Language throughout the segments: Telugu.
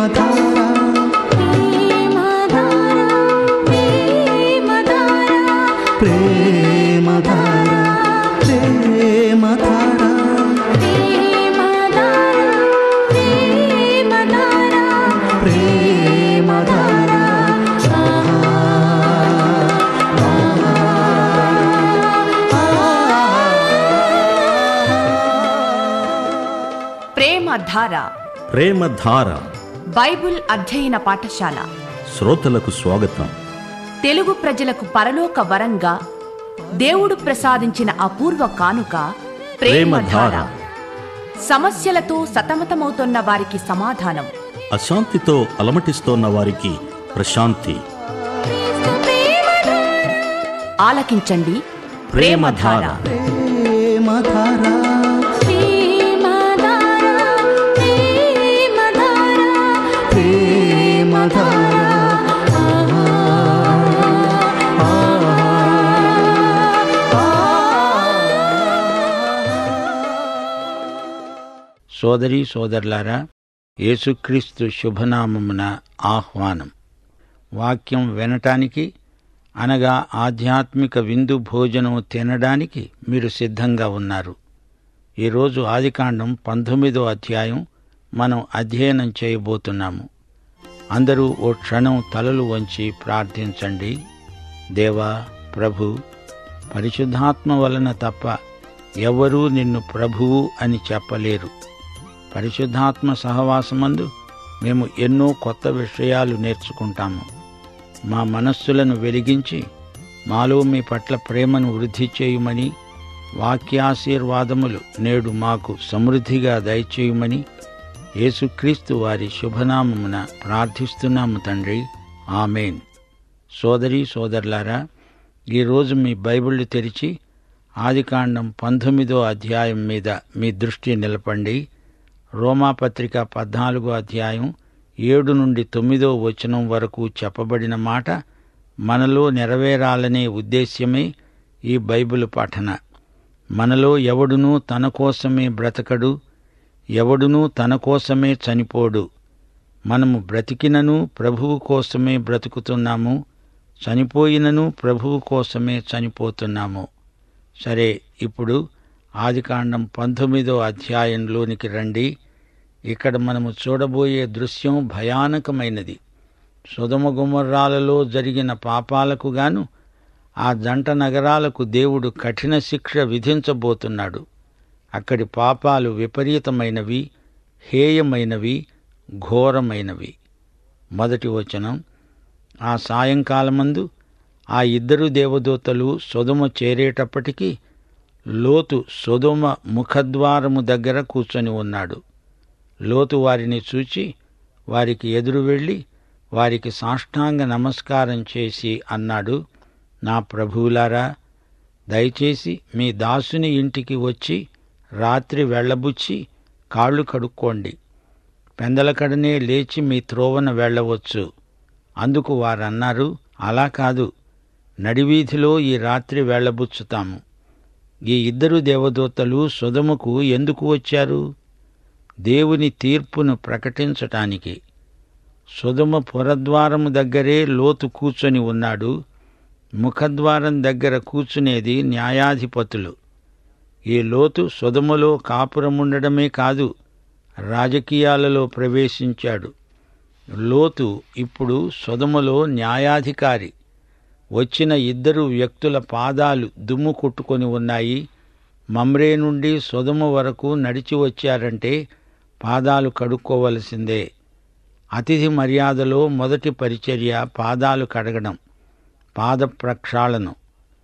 ప్రేమధార ప్రేమధార ప్రేమధార ప్రేమధార ప్రేమధార బైబిల్ అధ్యయన పాఠశాల శ్రోతలకు స్వాగతం తెలుగు ప్రజలకు పరలోక వరంగా దేవుడు ప్రసాదించిన అపూర్వ కానుక ప్రేమధార ప్రేమధార. సమస్యలతో సతమతమవుతున్న వారికి సమాధానం అశాంతితో అలమటిస్తోన్న వారికి ప్రశాంతి ఆలకించండి ప్రేమధార. ప్రేమధార ప్రేమధార సోదరి సోదరులారా యేసుక్రీస్తు శుభనామమున ఆహ్వానం వాక్యం వినటానికి అనగా ఆధ్యాత్మిక విందు భోజనం తినడానికి మీరు సిద్ధంగా ఉన్నారు ఈరోజు ఆదికాండం పంతొమ్మిదో అధ్యాయం మనం అధ్యయనం చేయబోతున్నాము అందరూ ఓ క్షణం తలలు వంచి ప్రార్థించండి దేవా ప్రభు పరిశుద్ధాత్మ వలన తప్ప ఎవరూ నిన్ను ప్రభువు అని చెప్పలేరు పరిశుద్ధాత్మ సహవాసమందు మేము ఎన్నో కొత్త విషయాలు నేర్చుకుంటాము మా మనస్సులను వెలిగించి మాలో మీ పట్ల ప్రేమను వృద్ధి చేయుమని వాక్యాశీర్వాదములు నేడు మాకు సమృద్ధిగా దయచేయుమని యేసుక్రీస్తు వారి శుభనామమున ప్రార్థిస్తున్నాము తండ్రి ఆమెన్ సోదరి సోదరులారా ఈరోజు మీ బైబిళ్ళు తెరిచి ఆదికాండం పంతొమ్మిదో అధ్యాయం మీద మీ దృష్టి నిలపండి రోమాపత్రిక పద్నాలుగో అధ్యాయం ఏడు నుండి తొమ్మిదో వచనం వరకు చెప్పబడిన మాట మనలో నెరవేరాలనే ఉద్దేశ్యమే ఈ బైబిల్ పఠన మనలో ఎవడునూ తన కోసమే బ్రతకడు ఎవడునూ తన కోసమే చనిపోడు మనము బ్రతికినను ప్రభువు కోసమే బ్రతుకుతున్నాము చనిపోయినను ప్రభువు కోసమే చనిపోతున్నాము సరే ఇప్పుడు ఆదికాండం పంతొమ్మిదో అధ్యాయంలోనికి రండి ఇక్కడ మనము చూడబోయే దృశ్యం భయానకమైనది సుధమ గుమర్రాలలో జరిగిన పాపాలకు గాను ఆ జంట నగరాలకు దేవుడు కఠిన శిక్ష విధించబోతున్నాడు అక్కడి పాపాలు విపరీతమైనవి హేయమైనవి ఘోరమైనవి మొదటి వచనం ఆ సాయంకాలమందు ఆ ఇద్దరు దేవదూతలు సొదమ చేరేటప్పటికీ లోతు సొదొమ ముఖద్వారము దగ్గర కూర్చొని ఉన్నాడు లోతు వారిని చూచి వారికి ఎదురు వెళ్ళి వారికి సాష్టాంగ నమస్కారం చేసి అన్నాడు నా ప్రభువులారా దయచేసి మీ దాసుని ఇంటికి వచ్చి రాత్రి వెళ్ళబుచ్చి కాళ్ళు కడుక్కోండి పెందలకడనే లేచి మీ త్రోవన వెళ్ళవచ్చు అందుకు వారన్నారు అలా కాదు నడివీధిలో ఈ రాత్రి వెళ్ళబుచ్చుతాము ఈ ఇద్దరు దేవదూతలు సుధముకు ఎందుకు వచ్చారు దేవుని తీర్పును ప్రకటించటానికి సుధమ పురద్వారము దగ్గరే లోతు కూర్చొని ఉన్నాడు ముఖద్వారం దగ్గర కూర్చునేది న్యాయాధిపతులు ఈ లోతు సుధములో కాపురముండడమే కాదు రాజకీయాలలో ప్రవేశించాడు లోతు ఇప్పుడు సుధములో న్యాయాధికారి వచ్చిన ఇద్దరు వ్యక్తుల పాదాలు దుమ్ము కొట్టుకొని ఉన్నాయి మమ్రే నుండి సుధమ వరకు నడిచి వచ్చారంటే పాదాలు కడుక్కోవలసిందే అతిథి మర్యాదలో మొదటి పరిచర్య పాదాలు కడగడం పాద ప్రక్షాళనం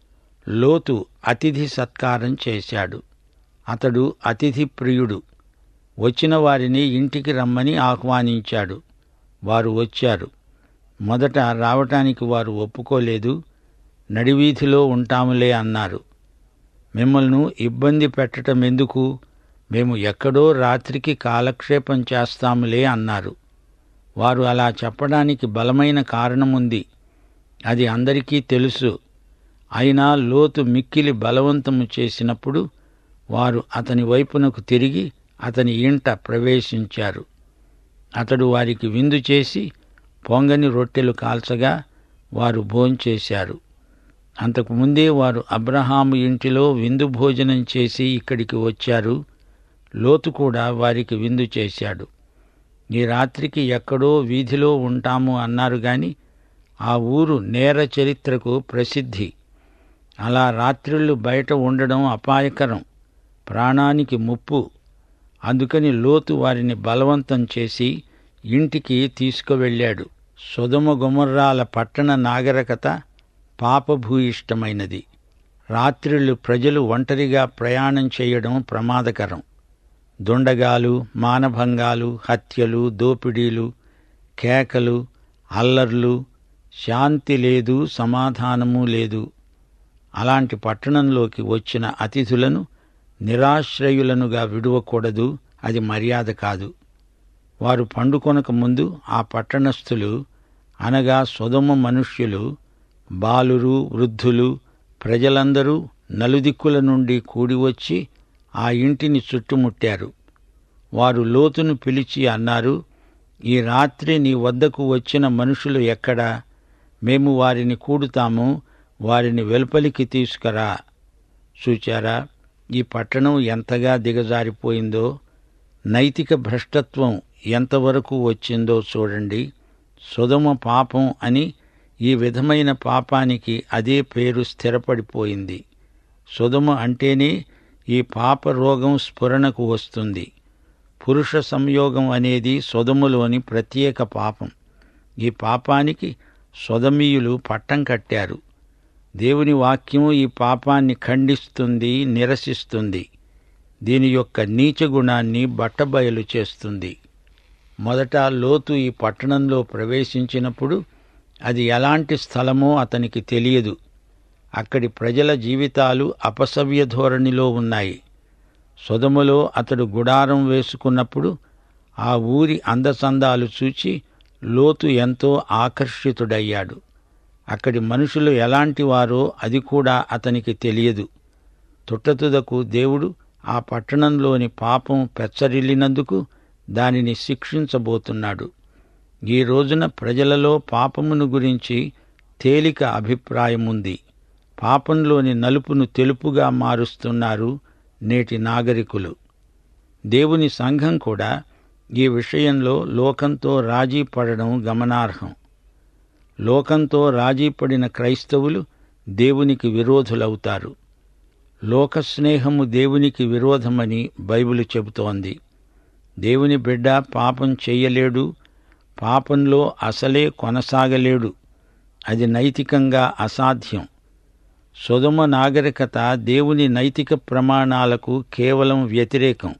లోతు అతిథి సత్కారం చేశాడు అతడు అతిథి ప్రియుడు వచ్చిన వారిని ఇంటికి రమ్మని ఆహ్వానించాడు వారు వచ్చారు మొదట రావటానికి వారు ఒప్పుకోలేదు నడివీధిలో ఉంటాములే అన్నారు మిమ్మల్ని ఇబ్బంది పెట్టటం ఎందుకు మేము ఎక్కడో రాత్రికి కాలక్షేపం చేస్తాములే అన్నారు వారు అలా చెప్పడానికి బలమైన కారణముంది అది అందరికీ తెలుసు అయినా లోతు మిక్కిలి బలవంతము చేసినప్పుడు వారు అతని వైపునకు తిరిగి అతని ఇంట ప్రవేశించారు అతడు వారికి విందు చేసి పొంగని రొట్టెలు కాల్చగా వారు భోంచేశారు అంతకు ముందే వారు అబ్రహాము ఇంటిలో విందు భోజనం చేసి ఇక్కడికి వచ్చారు లోతు కూడా వారికి విందు చేశాడు ఈ రాత్రికి ఎక్కడో వీధిలో ఉంటాము అన్నారు గాని ఆ ఊరు నేర చరిత్రకు ప్రసిద్ధి అలా రాత్రిళ్ళు బయట ఉండడం అపాయకరం ప్రాణానికి ముప్పు అందుకని లోతు వారిని బలవంతం చేసి ఇంటికి తీసుకువెళ్ళాడు సుధమ గుమర్రాల పట్టణ నాగరికత పాపభూయిష్టమైనది రాత్రిళ్ళు ప్రజలు ఒంటరిగా ప్రయాణం చేయడం ప్రమాదకరం దుండగాలు మానభంగాలు హత్యలు దోపిడీలు కేకలు అల్లర్లు శాంతి లేదు సమాధానము లేదు అలాంటి పట్టణంలోకి వచ్చిన అతిథులను నిరాశ్రయులనుగా విడువకూడదు అది మర్యాద కాదు వారు పండుకొనక ముందు ఆ పట్టణస్థులు అనగా సుధమ మనుష్యులు బాలురు వృద్ధులు ప్రజలందరూ నలుదిక్కుల నుండి కూడివచ్చి ఆ ఇంటిని చుట్టుముట్టారు వారు లోతును పిలిచి అన్నారు ఈ రాత్రి నీ వద్దకు వచ్చిన మనుషులు ఎక్కడా మేము వారిని కూడుతాము వారిని వెలుపలికి తీసుకురా చూచారా ఈ పట్టణం ఎంతగా దిగజారిపోయిందో నైతిక భ్రష్టత్వం ఎంతవరకు వచ్చిందో చూడండి సుధమ పాపం అని ఈ విధమైన పాపానికి అదే పేరు స్థిరపడిపోయింది సుధమ అంటేనే ఈ పాప రోగం స్ఫురణకు వస్తుంది పురుష సంయోగం అనేది సొదములోని ప్రత్యేక పాపం ఈ పాపానికి సొదమీయులు పట్టం కట్టారు దేవుని వాక్యం ఈ పాపాన్ని ఖండిస్తుంది నిరసిస్తుంది దీని యొక్క నీచ గుణాన్ని బట్టబయలు చేస్తుంది మొదట లోతు ఈ పట్టణంలో ప్రవేశించినప్పుడు అది ఎలాంటి స్థలమో అతనికి తెలియదు అక్కడి ప్రజల జీవితాలు అపసవ్య ధోరణిలో ఉన్నాయి సొదములో అతడు గుడారం వేసుకున్నప్పుడు ఆ ఊరి అందచందాలు చూచి లోతు ఎంతో ఆకర్షితుడయ్యాడు అక్కడి మనుషులు ఎలాంటి వారో అది కూడా అతనికి తెలియదు తుట్టతుదకు దేవుడు ఆ పట్టణంలోని పాపం పెచ్చరిల్లినందుకు దానిని శిక్షించబోతున్నాడు ఈ రోజున ప్రజలలో పాపమును గురించి తేలిక అభిప్రాయముంది పాపంలోని నలుపును తెలుపుగా మారుస్తున్నారు నేటి నాగరికులు దేవుని సంఘం కూడా ఈ విషయంలో లోకంతో రాజీ పడడం గమనార్హం లోకంతో రాజీ పడిన క్రైస్తవులు దేవునికి విరోధులవుతారు లోక స్నేహము దేవునికి విరోధమని బైబిలు చెబుతోంది దేవుని బిడ్డ పాపం చెయ్యలేడు పాపంలో అసలే కొనసాగలేడు అది నైతికంగా అసాధ్యం సుధమ నాగరికత దేవుని నైతిక ప్రమాణాలకు కేవలం వ్యతిరేకం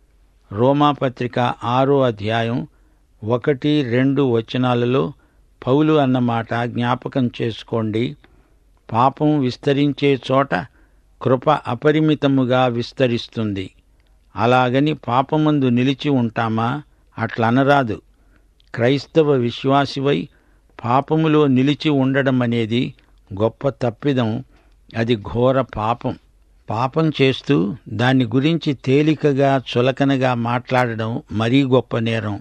రోమాపత్రిక ఆరో అధ్యాయం ఒకటి రెండు వచనాలలో పౌలు అన్నమాట జ్ఞాపకం చేసుకోండి పాపం విస్తరించే చోట కృప అపరిమితముగా విస్తరిస్తుంది అలాగని పాపమందు నిలిచి ఉంటామా అట్లనరాదు క్రైస్తవ విశ్వాసివై పాపములో నిలిచి ఉండడం అనేది గొప్ప తప్పిదం అది ఘోర పాపం పాపం చేస్తూ దాని గురించి తేలికగా చులకనగా మాట్లాడడం మరీ గొప్ప నేరం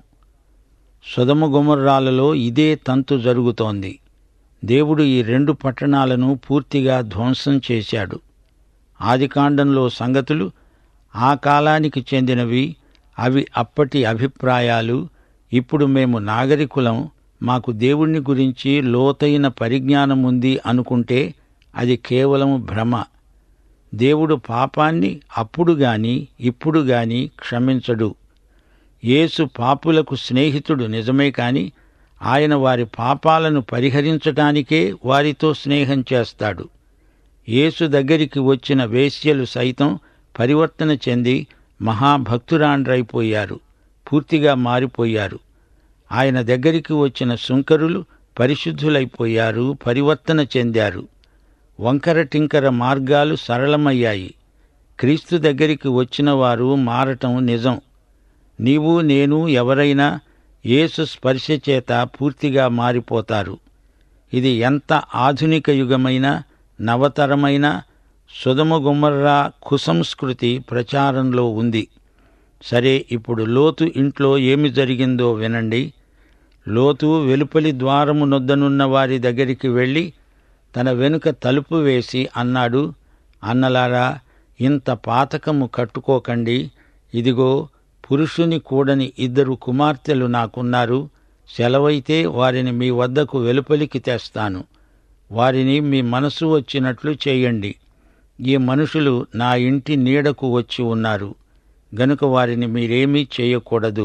సుధమ గుమర్రాలలో ఇదే తంతు జరుగుతోంది దేవుడు ఈ రెండు పట్టణాలను పూర్తిగా ధ్వంసం చేశాడు ఆదికాండంలో సంగతులు ఆ కాలానికి చెందినవి అవి అప్పటి అభిప్రాయాలు ఇప్పుడు మేము నాగరికులం మాకు దేవుణ్ణి గురించి లోతైన పరిజ్ఞానం ఉంది అనుకుంటే అది కేవలం భ్రమ దేవుడు పాపాన్ని అప్పుడు గాని ఇప్పుడు గాని క్షమించడు యేసు పాపులకు స్నేహితుడు నిజమే కాని ఆయన వారి పాపాలను పరిహరించటానికే వారితో స్నేహం చేస్తాడు యేసు దగ్గరికి వచ్చిన వేశ్యలు సైతం పరివర్తన చెంది మహాభక్తురాండ్రైపోయారు పూర్తిగా మారిపోయారు ఆయన దగ్గరికి వచ్చిన సుంకరులు పరిశుద్ధులైపోయారు పరివర్తన చెందారు వంకర టింకర మార్గాలు సరళమయ్యాయి క్రీస్తు దగ్గరికి వచ్చిన వారు మారటం నిజం నీవు నేను ఎవరైనా యేసు స్పర్శ చేత పూర్తిగా మారిపోతారు ఇది ఎంత ఆధునిక యుగమైన నవతరమైన సుధమ గుమ్మర్రా కుసంస్కృతి ప్రచారంలో ఉంది సరే ఇప్పుడు లోతు ఇంట్లో ఏమి జరిగిందో వినండి లోతు వెలుపలి ద్వారము నొద్దనున్న వారి దగ్గరికి వెళ్ళి తన వెనుక తలుపు వేసి అన్నాడు అన్నలారా ఇంత పాతకము కట్టుకోకండి ఇదిగో పురుషుని కూడని ఇద్దరు కుమార్తెలు నాకున్నారు సెలవైతే వారిని మీ వద్దకు వెలుపలికి తెస్తాను వారిని మీ మనసు వచ్చినట్లు చేయండి ఈ మనుషులు నా ఇంటి నీడకు వచ్చి ఉన్నారు గనుక వారిని మీరేమీ చేయకూడదు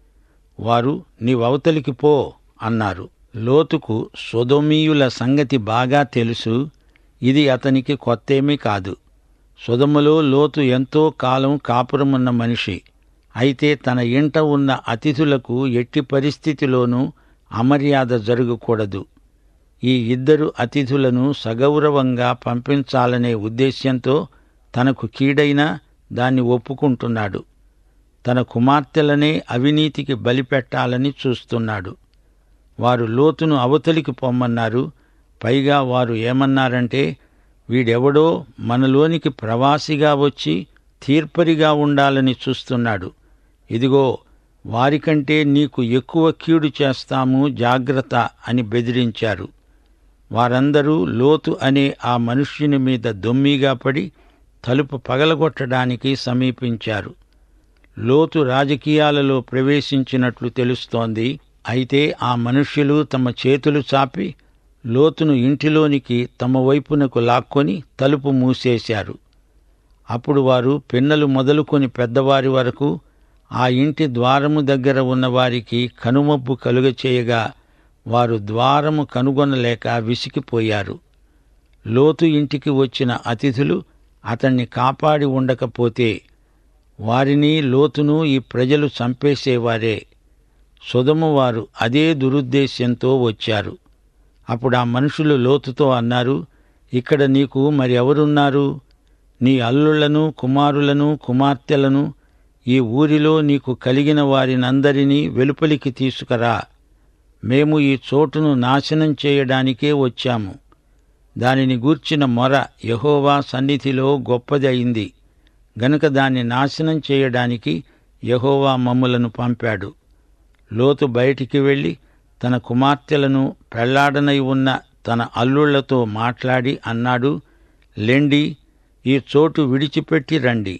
వారు నీవవతలికి పో అన్నారు లోతుకు సొదొమీయుల సంగతి బాగా తెలుసు ఇది అతనికి కొత్తేమీ కాదు సొదములో లోతు ఎంతో కాలం కాపురమున్న మనిషి అయితే తన ఇంట ఉన్న అతిథులకు ఎట్టి పరిస్థితిలోనూ అమర్యాద జరగకూడదు ఈ ఇద్దరు అతిథులను సగౌరవంగా పంపించాలనే ఉద్దేశ్యంతో తనకు కీడైనా దాన్ని ఒప్పుకుంటున్నాడు తన కుమార్తెలనే అవినీతికి బలిపెట్టాలని చూస్తున్నాడు వారు లోతును అవతలికి పొమ్మన్నారు పైగా వారు ఏమన్నారంటే వీడెవడో మనలోనికి ప్రవాసిగా వచ్చి తీర్పరిగా ఉండాలని చూస్తున్నాడు ఇదిగో వారికంటే నీకు ఎక్కువ కీడు చేస్తాము జాగ్రత్త అని బెదిరించారు వారందరూ లోతు అనే ఆ మనుష్యుని మీద దొమ్మిగా పడి తలుపు పగలగొట్టడానికి సమీపించారు లోతు రాజకీయాలలో ప్రవేశించినట్లు తెలుస్తోంది అయితే ఆ మనుష్యులు తమ చేతులు చాపి లోతును ఇంటిలోనికి తమ వైపునకు లాక్కొని తలుపు మూసేశారు అప్పుడు వారు పిన్నలు మొదలుకొని పెద్దవారి వరకు ఆ ఇంటి ద్వారము దగ్గర ఉన్న వారికి కనుమబ్బు కలుగచేయగా వారు ద్వారము కనుగొనలేక విసిగిపోయారు లోతు ఇంటికి వచ్చిన అతిథులు అతన్ని కాపాడి ఉండకపోతే వారిని లోతును ఈ ప్రజలు చంపేసేవారే సుధము వారు అదే దురుద్దేశ్యంతో వచ్చారు అప్పుడు ఆ మనుషులు లోతుతో అన్నారు ఇక్కడ నీకు మరి ఎవరున్నారు నీ అల్లుళ్లను కుమారులను కుమార్తెలను ఈ ఊరిలో నీకు కలిగిన వారినందరినీ వెలుపలికి తీసుకురా మేము ఈ చోటును నాశనం చేయడానికే వచ్చాము దానిని గూర్చిన మొర యహోవా సన్నిధిలో గొప్పది అయింది గనుక దాన్ని నాశనం చేయడానికి యహోవా మమ్ములను పంపాడు లోతు బయటికి వెళ్ళి తన కుమార్తెలను పెళ్లాడనై ఉన్న తన అల్లుళ్లతో మాట్లాడి అన్నాడు లెండి ఈ చోటు విడిచిపెట్టి రండి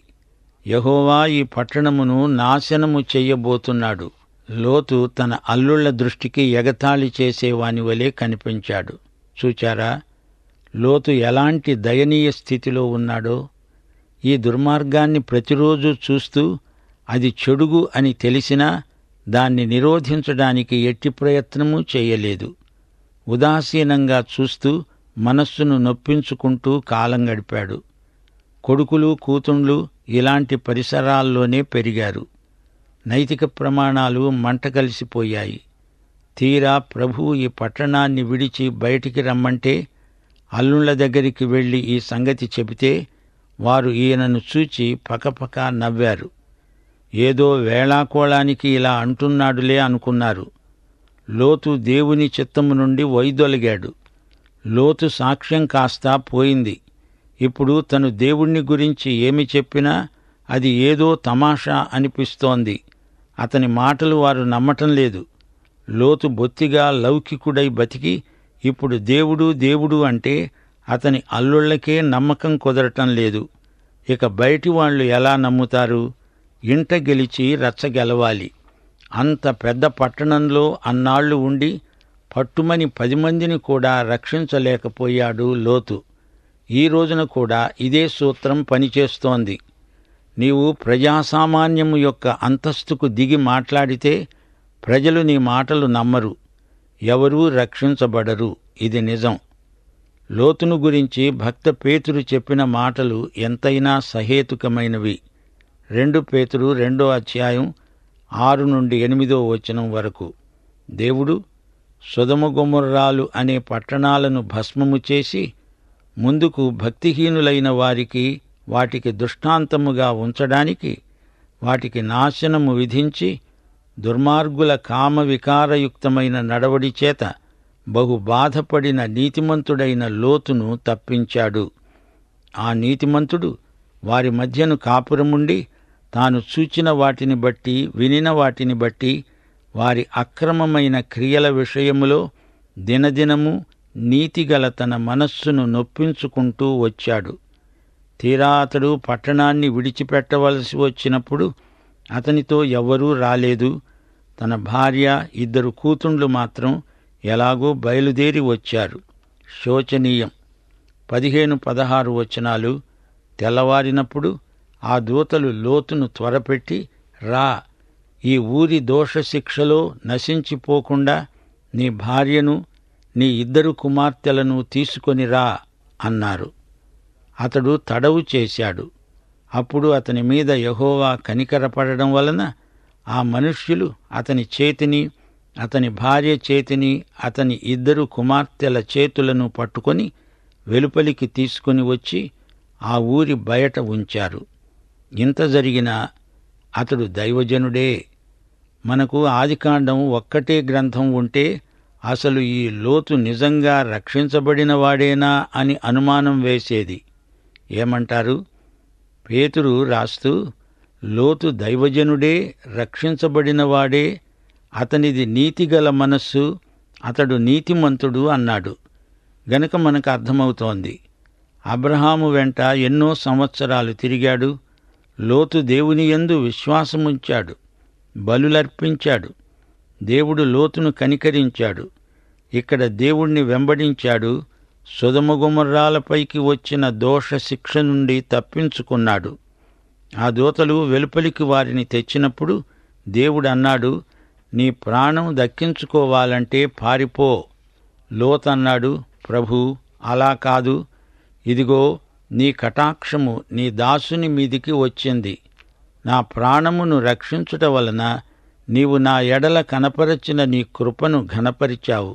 యహోవా ఈ పట్టణమును నాశనము చెయ్యబోతున్నాడు లోతు తన అల్లుళ్ల దృష్టికి ఎగతాళి చేసేవాని వలె కనిపించాడు చూచారా లోతు ఎలాంటి దయనీయ స్థితిలో ఉన్నాడో ఈ దుర్మార్గాన్ని ప్రతిరోజు చూస్తూ అది చెడుగు అని తెలిసినా దాన్ని నిరోధించడానికి ఎట్టి ప్రయత్నమూ చేయలేదు ఉదాసీనంగా చూస్తూ మనస్సును నొప్పించుకుంటూ కాలం గడిపాడు కొడుకులు కూతుండ్లు ఇలాంటి పరిసరాల్లోనే పెరిగారు నైతిక ప్రమాణాలు మంట కలిసిపోయాయి తీరా ప్రభు ఈ పట్టణాన్ని విడిచి బయటికి రమ్మంటే అల్లుళ్ల దగ్గరికి వెళ్లి ఈ సంగతి చెబితే వారు ఈయనను చూచి పకపక నవ్వారు ఏదో వేళాకోళానికి ఇలా అంటున్నాడులే అనుకున్నారు లోతు దేవుని చిత్తము నుండి వైదొలిగాడు లోతు సాక్ష్యం కాస్తా పోయింది ఇప్పుడు తను దేవుణ్ణి గురించి ఏమి చెప్పినా అది ఏదో తమాషా అనిపిస్తోంది అతని మాటలు వారు నమ్మటం లేదు లోతు బొత్తిగా లౌకికుడై బతికి ఇప్పుడు దేవుడు దేవుడు అంటే అతని అల్లుళ్లకే నమ్మకం కుదరటం లేదు ఇక బయటి వాళ్ళు ఎలా నమ్ముతారు ఇంట గెలిచి రచ్చ గెలవాలి అంత పెద్ద పట్టణంలో అన్నాళ్లు ఉండి పట్టుమని పది మందిని కూడా రక్షించలేకపోయాడు లోతు ఈ రోజున కూడా ఇదే సూత్రం పనిచేస్తోంది నీవు ప్రజాసామాన్యము యొక్క అంతస్తుకు దిగి మాట్లాడితే ప్రజలు నీ మాటలు నమ్మరు ఎవరూ రక్షించబడరు ఇది నిజం లోతును గురించి భక్త పేతురు చెప్పిన మాటలు ఎంతైనా సహేతుకమైనవి రెండు పేతురు రెండో అధ్యాయం ఆరు నుండి ఎనిమిదో వచనం వరకు దేవుడు సుధమగుమర్రాలు అనే పట్టణాలను భస్మము చేసి ముందుకు భక్తిహీనులైన వారికి వాటికి దృష్టాంతముగా ఉంచడానికి వాటికి నాశనము విధించి దుర్మార్గుల కామ వికారయుక్తమైన నడవడి చేత బహు బాధపడిన నీతిమంతుడైన లోతును తప్పించాడు ఆ నీతిమంతుడు వారి మధ్యను కాపురముండి తాను చూచిన వాటిని బట్టి వినిన వాటిని బట్టి వారి అక్రమమైన క్రియల విషయములో దినదినము నీతిగల తన మనస్సును నొప్పించుకుంటూ వచ్చాడు తీరా అతడు పట్టణాన్ని విడిచిపెట్టవలసి వచ్చినప్పుడు అతనితో ఎవ్వరూ రాలేదు తన భార్య ఇద్దరు కూతుండ్లు మాత్రం ఎలాగో బయలుదేరి వచ్చారు శోచనీయం పదిహేను పదహారు వచనాలు తెల్లవారినప్పుడు ఆ దూతలు లోతును త్వరపెట్టి రా ఈ ఊరి దోషశిక్షలో నశించిపోకుండా నీ భార్యను నీ ఇద్దరు కుమార్తెలను తీసుకొని రా అన్నారు అతడు తడవు చేశాడు అప్పుడు అతని మీద యహోవా కనికరపడడం వలన ఆ మనుష్యులు అతని చేతిని అతని భార్య చేతిని అతని ఇద్దరు కుమార్తెల చేతులను పట్టుకొని వెలుపలికి తీసుకుని వచ్చి ఆ ఊరి బయట ఉంచారు ఇంత జరిగినా అతడు దైవజనుడే మనకు ఆదికాండం ఒక్కటే గ్రంథం ఉంటే అసలు ఈ లోతు నిజంగా రక్షించబడిన వాడేనా అని అనుమానం వేసేది ఏమంటారు పేతురు రాస్తూ లోతు దైవజనుడే రక్షించబడినవాడే అతనిది నీతిగల మనస్సు అతడు నీతిమంతుడు అన్నాడు గనుక మనకు అర్థమవుతోంది అబ్రహాము వెంట ఎన్నో సంవత్సరాలు తిరిగాడు లోతు దేవుని యందు విశ్వాసముంచాడు బలులర్పించాడు దేవుడు లోతును కనికరించాడు ఇక్కడ దేవుణ్ణి వెంబడించాడు సుధమగుమర్రాలపైకి వచ్చిన దోష శిక్ష నుండి తప్పించుకున్నాడు ఆ దూతలు వెలుపలికి వారిని తెచ్చినప్పుడు దేవుడు అన్నాడు నీ ప్రాణం దక్కించుకోవాలంటే పారిపో లోతన్నాడు ప్రభు అలా కాదు ఇదిగో నీ కటాక్షము నీ దాసుని మీదికి వచ్చింది నా ప్రాణమును రక్షించుట వలన నీవు నా ఎడల కనపరచిన నీ కృపను ఘనపరిచావు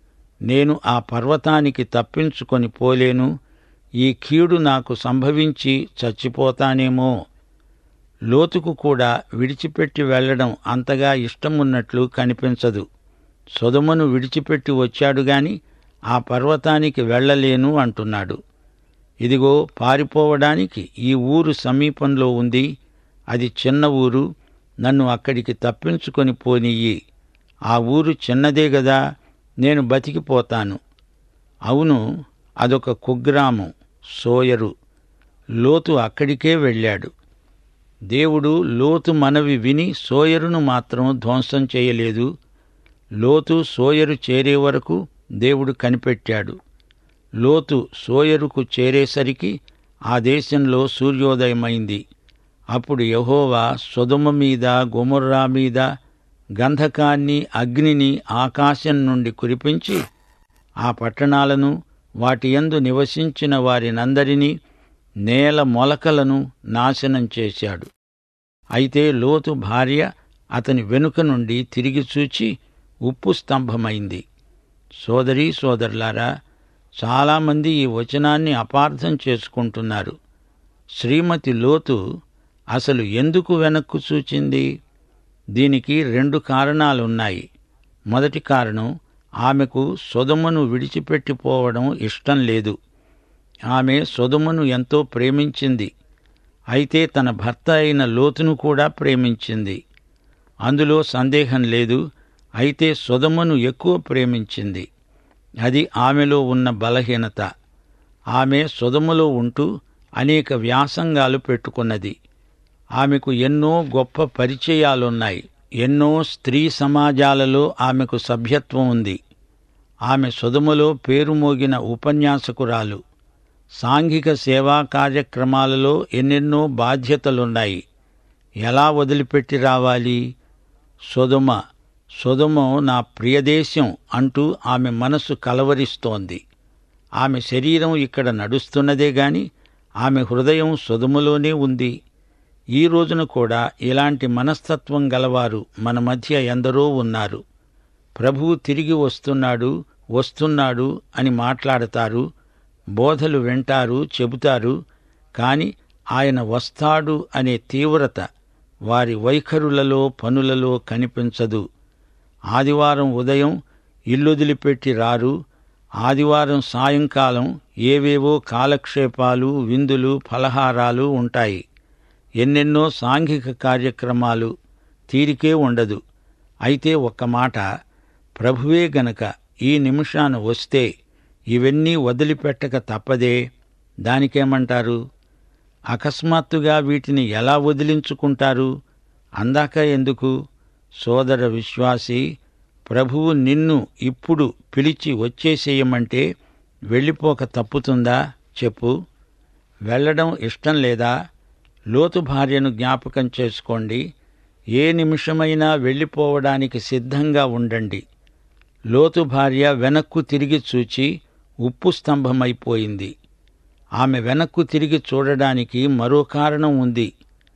నేను ఆ పర్వతానికి తప్పించుకొని పోలేను ఈ కీడు నాకు సంభవించి చచ్చిపోతానేమో లోతుకు కూడా విడిచిపెట్టి వెళ్లడం అంతగా ఇష్టమున్నట్లు కనిపించదు సొదమును విడిచిపెట్టి వచ్చాడు గాని ఆ పర్వతానికి వెళ్లలేను అంటున్నాడు ఇదిగో పారిపోవడానికి ఈ ఊరు సమీపంలో ఉంది అది చిన్న ఊరు నన్ను అక్కడికి తప్పించుకొని పోనియ్యి ఆ ఊరు చిన్నదే గదా నేను బతికిపోతాను అవును అదొక కుగ్రామం సోయరు లోతు అక్కడికే వెళ్ళాడు దేవుడు లోతు మనవి విని సోయరును మాత్రం ధ్వంసం చేయలేదు లోతు సోయరు చేరే వరకు దేవుడు కనిపెట్టాడు లోతు సోయరుకు చేరేసరికి ఆ దేశంలో సూర్యోదయమైంది అప్పుడు యహోవా సొదుమ మీద గొమొర్రా మీద గంధకాన్ని అగ్నిని ఆకాశం నుండి కురిపించి ఆ పట్టణాలను వాటి యందు నివసించిన వారినందరినీ నేల మొలకలను నాశనం చేశాడు అయితే లోతు భార్య అతని వెనుక నుండి తిరిగి చూచి ఉప్పు స్తంభమైంది సోదరీ సోదరులారా చాలామంది ఈ వచనాన్ని అపార్థం చేసుకుంటున్నారు శ్రీమతి లోతు అసలు ఎందుకు వెనక్కు చూచింది దీనికి రెండు కారణాలున్నాయి మొదటి కారణం ఆమెకు సొదమును విడిచిపెట్టిపోవడం ఇష్టం లేదు ఆమె సొదమును ఎంతో ప్రేమించింది అయితే తన భర్త అయిన లోతును కూడా ప్రేమించింది అందులో సందేహం లేదు అయితే సొదమును ఎక్కువ ప్రేమించింది అది ఆమెలో ఉన్న బలహీనత ఆమె సొదములో ఉంటూ అనేక వ్యాసంగాలు పెట్టుకున్నది ఆమెకు ఎన్నో గొప్ప పరిచయాలున్నాయి ఎన్నో స్త్రీ సమాజాలలో ఆమెకు సభ్యత్వం ఉంది ఆమె సొదములో పేరు మోగిన ఉపన్యాసకురాలు సాంఘిక సేవా కార్యక్రమాలలో ఎన్నెన్నో బాధ్యతలున్నాయి ఎలా వదిలిపెట్టి రావాలి సొదుమ సొదుమ నా ప్రియదేశం అంటూ ఆమె మనసు కలవరిస్తోంది ఆమె శరీరం ఇక్కడ నడుస్తున్నదే గాని ఆమె హృదయం సొదుములోనే ఉంది ఈ రోజున కూడా ఇలాంటి మనస్తత్వం గలవారు మన మధ్య ఎందరో ఉన్నారు ప్రభువు తిరిగి వస్తున్నాడు వస్తున్నాడు అని మాట్లాడతారు బోధలు వింటారు చెబుతారు కాని ఆయన వస్తాడు అనే తీవ్రత వారి వైఖరులలో పనులలో కనిపించదు ఆదివారం ఉదయం ఇల్లొదిలిపెట్టి రారు ఆదివారం సాయంకాలం ఏవేవో కాలక్షేపాలు విందులు ఫలహారాలు ఉంటాయి ఎన్నెన్నో సాంఘిక కార్యక్రమాలు తీరికే ఉండదు అయితే ఒక్క మాట ప్రభువే గనక ఈ నిమిషాన వస్తే ఇవన్నీ వదిలిపెట్టక తప్పదే దానికేమంటారు అకస్మాత్తుగా వీటిని ఎలా వదిలించుకుంటారు అందాక ఎందుకు సోదర విశ్వాసి ప్రభువు నిన్ను ఇప్పుడు పిలిచి వచ్చేసేయమంటే వెళ్ళిపోక తప్పుతుందా చెప్పు వెళ్ళడం ఇష్టం లేదా లోతు భార్యను జ్ఞాపకం చేసుకోండి ఏ నిమిషమైనా వెళ్ళిపోవడానికి సిద్ధంగా ఉండండి లోతు భార్య వెనక్కు తిరిగి చూచి ఉప్పు స్తంభమైపోయింది ఆమె వెనక్కు తిరిగి చూడడానికి మరో కారణం ఉంది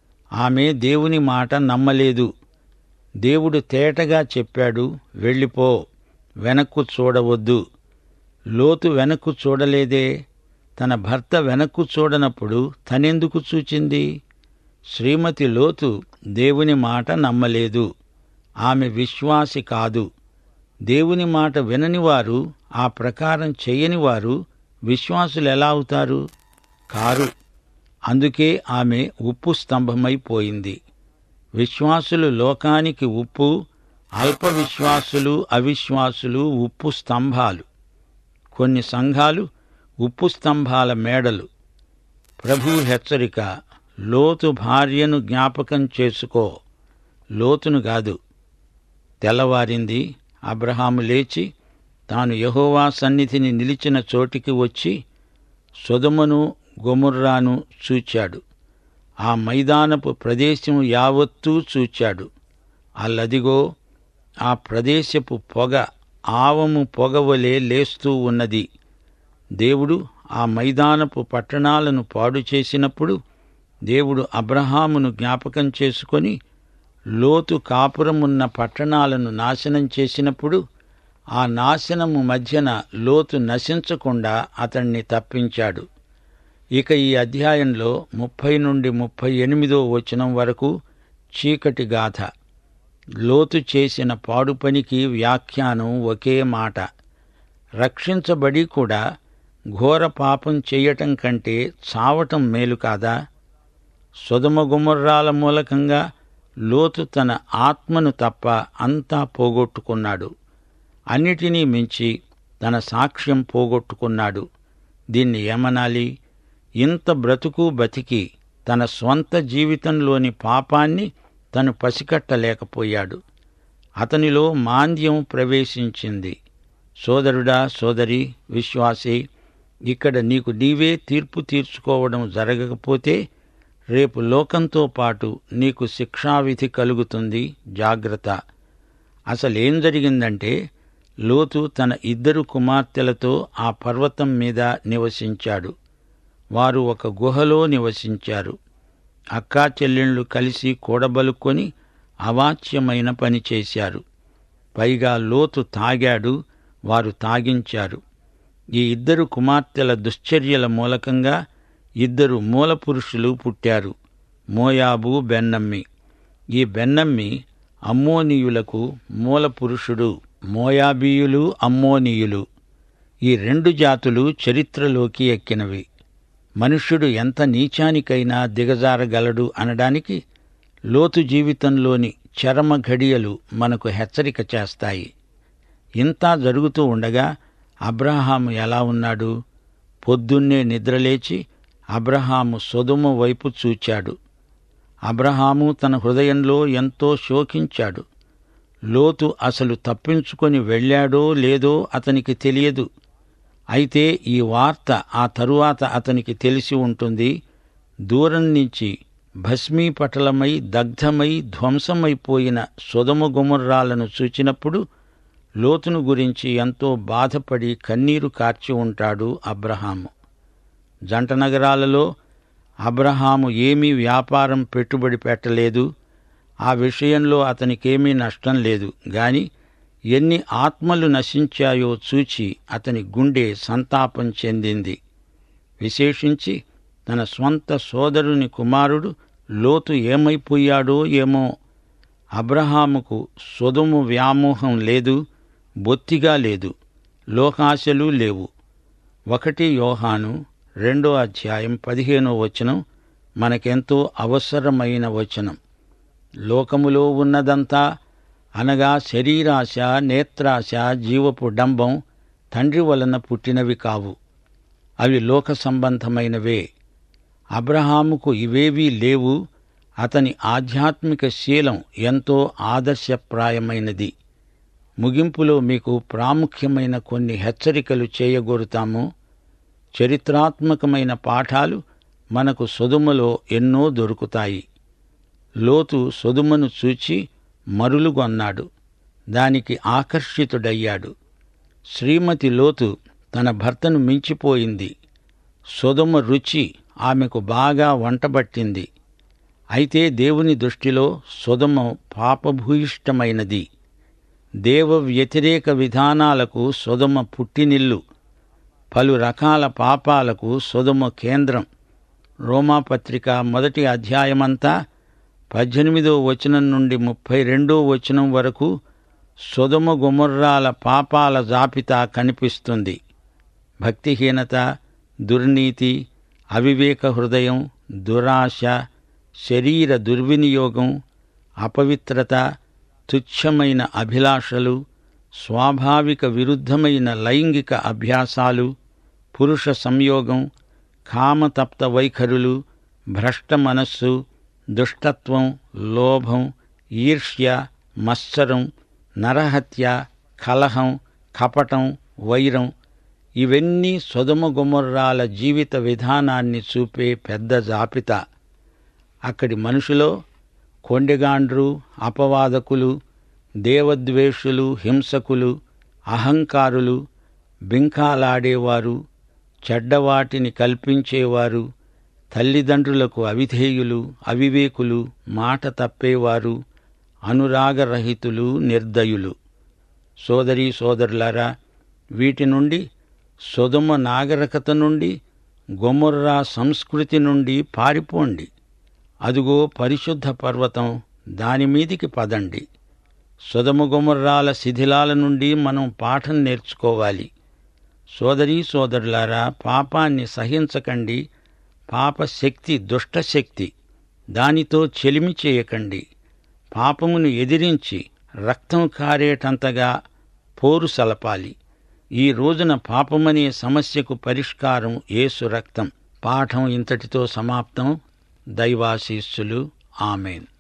ఆమె దేవుని మాట నమ్మలేదు దేవుడు తేటగా చెప్పాడు వెళ్ళిపో వెనక్కు చూడవద్దు లోతు వెనక్కు చూడలేదే తన భర్త వెనక్కు చూడనప్పుడు తనెందుకు చూచింది శ్రీమతి లోతు దేవుని మాట నమ్మలేదు ఆమె విశ్వాసి కాదు దేవుని మాట వినని వారు ఆ ప్రకారం చెయ్యని వారు విశ్వాసులు ఎలా అవుతారు కారు అందుకే ఆమె ఉప్పు స్తంభమైపోయింది విశ్వాసులు లోకానికి ఉప్పు అల్ప విశ్వాసులు అవిశ్వాసులు ఉప్పు స్తంభాలు కొన్ని సంఘాలు ఉప్పు స్తంభాల మేడలు ప్రభు హెచ్చరిక లోతు భార్యను జ్ఞాపకం చేసుకో లోతును కాదు తెల్లవారింది అబ్రహాము లేచి తాను యహోవా సన్నిధిని నిలిచిన చోటికి వచ్చి సొదమును గొముర్రాను చూచాడు ఆ మైదానపు ప్రదేశం యావత్తూ చూచాడు అల్లదిగో ఆ ప్రదేశపు పొగ ఆవము పొగవలే లేస్తూ ఉన్నది దేవుడు ఆ మైదానపు పట్టణాలను పాడు చేసినప్పుడు దేవుడు అబ్రహామును జ్ఞాపకం చేసుకొని లోతు కాపురమున్న పట్టణాలను నాశనం చేసినప్పుడు ఆ నాశనము మధ్యన లోతు నశించకుండా అతణ్ణి తప్పించాడు ఇక ఈ అధ్యాయంలో ముప్పై నుండి ముప్పై ఎనిమిదో వచనం వరకు చీకటి గాథ లోతు చేసిన పాడు పనికి వ్యాఖ్యానం ఒకే మాట రక్షించబడి కూడా ఘోర పాపం చెయ్యటం కంటే చావటం మేలు కాదా సుధమ గుమర్రాల మూలకంగా లోతు తన ఆత్మను తప్ప అంతా పోగొట్టుకున్నాడు అన్నిటినీ మించి తన సాక్ష్యం పోగొట్టుకున్నాడు దీన్ని ఏమనాలి ఇంత బ్రతుకు బతికి తన స్వంత జీవితంలోని పాపాన్ని తను పసికట్టలేకపోయాడు అతనిలో మాంద్యం ప్రవేశించింది సోదరుడా సోదరి విశ్వాసి ఇక్కడ నీకు నీవే తీర్పు తీర్చుకోవడం జరగకపోతే రేపు లోకంతో పాటు నీకు శిక్షావిధి కలుగుతుంది జాగ్రత్త అసలేం జరిగిందంటే లోతు తన ఇద్దరు కుమార్తెలతో ఆ పర్వతం మీద నివసించాడు వారు ఒక గుహలో నివసించారు అక్కా చెల్లెళ్ళు కలిసి కూడబలుకొని అవాచ్యమైన పని చేశారు పైగా లోతు తాగాడు వారు తాగించారు ఈ ఇద్దరు కుమార్తెల దుశ్చర్యల మూలకంగా ఇద్దరు మూల పురుషులు పుట్టారు మోయాబు బెన్నమ్మి ఈ బెన్నమ్మి అమ్మోనీయులకు మూల పురుషుడు మోయాబీయులు అమ్మోనీయులు ఈ రెండు జాతులు చరిత్రలోకి ఎక్కినవి మనుష్యుడు ఎంత నీచానికైనా దిగజారగలడు అనడానికి లోతు జీవితంలోని చరమ ఘడియలు మనకు హెచ్చరిక చేస్తాయి ఇంతా జరుగుతూ ఉండగా అబ్రహాము ఎలా ఉన్నాడు పొద్దున్నే నిద్రలేచి అబ్రహాము సొదుము వైపు చూచాడు అబ్రహాము తన హృదయంలో ఎంతో శోకించాడు లోతు అసలు తప్పించుకొని వెళ్ళాడో లేదో అతనికి తెలియదు అయితే ఈ వార్త ఆ తరువాత అతనికి తెలిసి ఉంటుంది దూరం నుంచి భస్మీపటలమై దగ్ధమై ధ్వంసమైపోయిన సుధమ గుమర్రాలను చూచినప్పుడు లోతును గురించి ఎంతో బాధపడి కన్నీరు కార్చి ఉంటాడు అబ్రహాము జంట నగరాలలో అబ్రహాము ఏమీ వ్యాపారం పెట్టుబడి పెట్టలేదు ఆ విషయంలో అతనికేమీ నష్టం లేదు గాని ఎన్ని ఆత్మలు నశించాయో చూచి అతని గుండె సంతాపం చెందింది విశేషించి తన స్వంత సోదరుని కుమారుడు లోతు ఏమైపోయాడో ఏమో అబ్రహాముకు సొదుము వ్యామోహం లేదు బొత్తిగా లేదు లోకాశలు లేవు ఒకటి యోహాను రెండో అధ్యాయం పదిహేనో వచనం మనకెంతో అవసరమైన వచనం లోకములో ఉన్నదంతా అనగా శరీరాశ నేత్రాశ జీవపు డంబం తండ్రి వలన పుట్టినవి కావు అవి లోక సంబంధమైనవే అబ్రహాముకు ఇవేవీ లేవు అతని ఆధ్యాత్మిక శీలం ఎంతో ఆదర్శప్రాయమైనది ముగింపులో మీకు ప్రాముఖ్యమైన కొన్ని హెచ్చరికలు చేయగోరుతాము చరిత్రాత్మకమైన పాఠాలు మనకు సొదుమలో ఎన్నో దొరుకుతాయి లోతు సొదుమను చూచి మరులుగొన్నాడు దానికి ఆకర్షితుడయ్యాడు శ్రీమతి లోతు తన భర్తను మించిపోయింది సొదుమ రుచి ఆమెకు బాగా వంటబట్టింది అయితే దేవుని దృష్టిలో సొదుమ పాపభూయిష్టమైనది దేవ వ్యతిరేక విధానాలకు సొదుమ పుట్టినిల్లు పలు రకాల పాపాలకు సొదుమ కేంద్రం రోమాపత్రిక మొదటి అధ్యాయమంతా పద్దెనిమిదో వచనం నుండి ముప్పై రెండో వచనం వరకు సొదుమ గుమర్రాల పాపాల జాబితా కనిపిస్తుంది భక్తిహీనత దుర్నీతి అవివేక హృదయం దురాశ శరీర దుర్వినియోగం అపవిత్రత తుచ్చమైన అభిలాషలు స్వాభావిక విరుద్ధమైన లైంగిక అభ్యాసాలు పురుష సంయోగం కామతప్త వైఖరులు భ్రష్ట మనస్సు దుష్టత్వం లోభం ఈర్ష్య మత్సరం నరహత్య కలహం కపటం వైరం ఇవన్నీ సొదమ గుమర్రాల జీవిత విధానాన్ని చూపే పెద్ద జాబితా అక్కడి మనుషులో కొండెగాండ్రు అపవాదకులు దేవద్వేషులు హింసకులు అహంకారులు బింకాలాడేవారు చెడ్డవాటిని కల్పించేవారు తల్లిదండ్రులకు అవిధేయులు అవివేకులు మాట తప్పేవారు అనురాగరహితులు నిర్దయులు సోదరీ సోదరులారా వీటి నుండి సొదుమ నాగరికత నుండి గొమొర్రా సంస్కృతి నుండి పారిపోండి అదుగో పరిశుద్ధ పర్వతం దానిమీదికి పదండి సొదమ గుమర్రాల శిథిలాల నుండి మనం పాఠం నేర్చుకోవాలి సోదరీ సోదరులారా పాపాన్ని సహించకండి పాప శక్తి దుష్టశక్తి దానితో చెలిమి చేయకండి పాపమును ఎదిరించి రక్తం కారేటంతగా పోరు సలపాలి ఈ రోజున పాపమనే సమస్యకు పరిష్కారం యేసు రక్తం పాఠం ఇంతటితో సమాప్తం దైవాశీస్సులు ఆమెన్